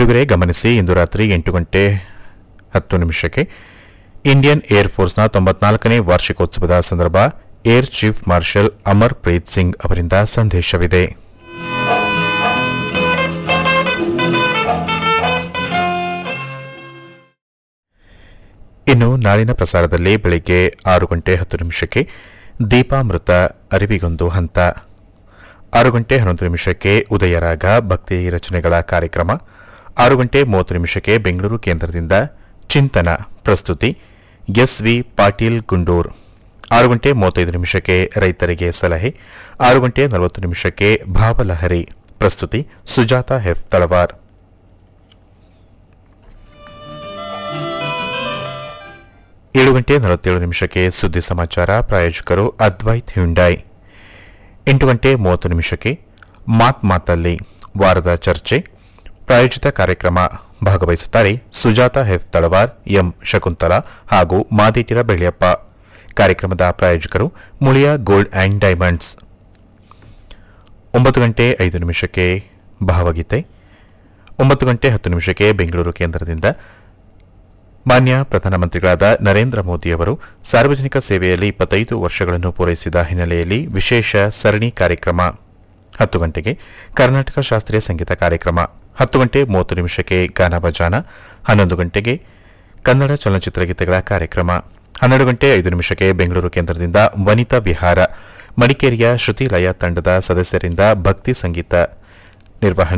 ಕೇಳುಗರೆ ಗಮನಿಸಿ ಇಂದು ರಾತ್ರಿ ಎಂಟು ಗಂಟೆ ಹತ್ತು ನಿಮಿಷಕ್ಕೆ ಇಂಡಿಯನ್ ಏರ್ ಫೋರ್ಸ್ನ ತೊಂಬತ್ನಾಲ್ಕನೇ ವಾರ್ಷಿಕೋತ್ಸವದ ಸಂದರ್ಭ air chief marshal Amar Preet Singh ಅವರಿಂದ ಸಂದೇಶವಿದೆ ಇನ್ನು ನಾಳಿನ ಪ್ರಸಾರದಲ್ಲಿ ಬೆಳಿಗ್ಗೆ ಆರು ಗಂಟೆ ಹತ್ತು ನಿಮಿಷಕ್ಕೆ ದೀಪಾಮೃತ ಅರಿವಿಗೊಂದು ಹಂತ ಆರು ಗಂಟೆ ಹನ್ನೊಂದು ನಿಮಿಷಕ್ಕೆ ಉದಯರಾಗ ಭಕ್ತಿ ರಚನೆಗಳ ಕಾರ್ಯಕ್ರಮ ಆರು ಗಂಟೆ ಮೂವತ್ತು ನಿಮಿಷಕ್ಕೆ ಬೆಂಗಳೂರು ಕೇಂದ್ರದಿಂದ ಚಿಂತನ ಪ್ರಸ್ತುತಿ ಎಸ್ವಿ ಪಾಟೀಲ್ ಗುಂಡೂರ್ ಆರು ಗಂಟೆ ಮೂವತ್ತೈದು ನಿಮಿಷಕ್ಕೆ ರೈತರಿಗೆ ಸಲಹೆ ಆರು ಗಂಟೆ ನಲವತ್ತು ನಿಮಿಷಕ್ಕೆ ಭಾವಲಹರಿ ಪ್ರಸ್ತುತಿ ಸುಜಾತ ಹೆಫ್ ತಳವಾರ್ ಏಳು ಗಂಟೆ ನಲವತ್ತೇಳು ನಿಮಿಷಕ್ಕೆ ಸುದ್ದಿ ಸಮಾಚಾರ ಪ್ರಾಯೋಜಕರು ಅದ್ವೈತ್ ಹ್ಯುಂಡೈ ಎಂಟು ಗಂಟೆ ಮೂವತ್ತು ನಿಮಿಷಕ್ಕೆ ಮಾತ್ ಮಾತಲ್ಲಿ ವಾರದ ಚರ್ಚೆ ಪ್ರಾಯೋಜಿತ ಕಾರ್ಯಕ್ರಮ ಭಾಗವಹಿಸುತ್ತಾರೆ ಸುಜಾತ ಹೆಫ್ ತಳವಾರ್ ಎಂ ಶಕುಂತಲಾ ಹಾಗೂ ಮಾದೇಟಿರ ಬೆಳ್ಳಿಯಪ್ಪ ಕಾರ್ಯಕ್ರಮದ ಪ್ರಾಯೋಜಕರು ಮುಳಿಯ ಗೋಲ್ಡ್ ಆ್ಯಂಡ್ ಡೈಮಂಡ್ಸ್ ಒಂಬತ್ತು ಗಂಟೆ ಐದು ನಿಮಿಷಕ್ಕೆ ಭಾವಗೀತೆ ಒಂಬತ್ತು ಗಂಟೆ ಹತ್ತು ನಿಮಿಷಕ್ಕೆ ಬೆಂಗಳೂರು ಕೇಂದ್ರದಿಂದ ಮಾನ್ಯ ಪ್ರಧಾನಮಂತ್ರಿಗಳಾದ ನರೇಂದ್ರ ಮೋದಿಯವರು ಸಾರ್ವಜನಿಕ ಸೇವೆಯಲ್ಲಿ ಇಪ್ಪತ್ತೈದು ವರ್ಷಗಳನ್ನು ಪೂರೈಸಿದ ಹಿನ್ನೆಲೆಯಲ್ಲಿ ವಿಶೇಷ ಸರಣಿ ಕಾರ್ಯಕ್ರಮ ಹತ್ತು ಗಂಟೆಗೆ ಕರ್ನಾಟಕ ಶಾಸ್ತ್ರೀಯ ಸಂಗೀತ ಕಾರ್ಯಕ್ರಮ ಹತ್ತು ಗಂಟೆ ಮೂವತ್ತು ನಿಮಿಷಕ್ಕೆ ಗಾನ ಬಜಾನ ಹನ್ನೊಂದು ಗಂಟೆಗೆ ಕನ್ನಡ ಚಲನಚಿತ್ರ ಗೀತೆಗಳ ಕಾರ್ಯಕ್ರಮ ಹನ್ನೆರಡು ಗಂಟೆ ಐದು ನಿಮಿಷಕ್ಕೆ ಬೆಂಗಳೂರು ಕೇಂದ್ರದಿಂದ ವನಿತಾ ವಿಹಾರ ಮಡಿಕೇರಿಯ ಶ್ರುತಿ ಲಯ ತಂಡದ ಸದಸ್ಯರಿಂದ ಭಕ್ತಿ ಸಂಗೀತ ನಿರ್ವಹಣೆ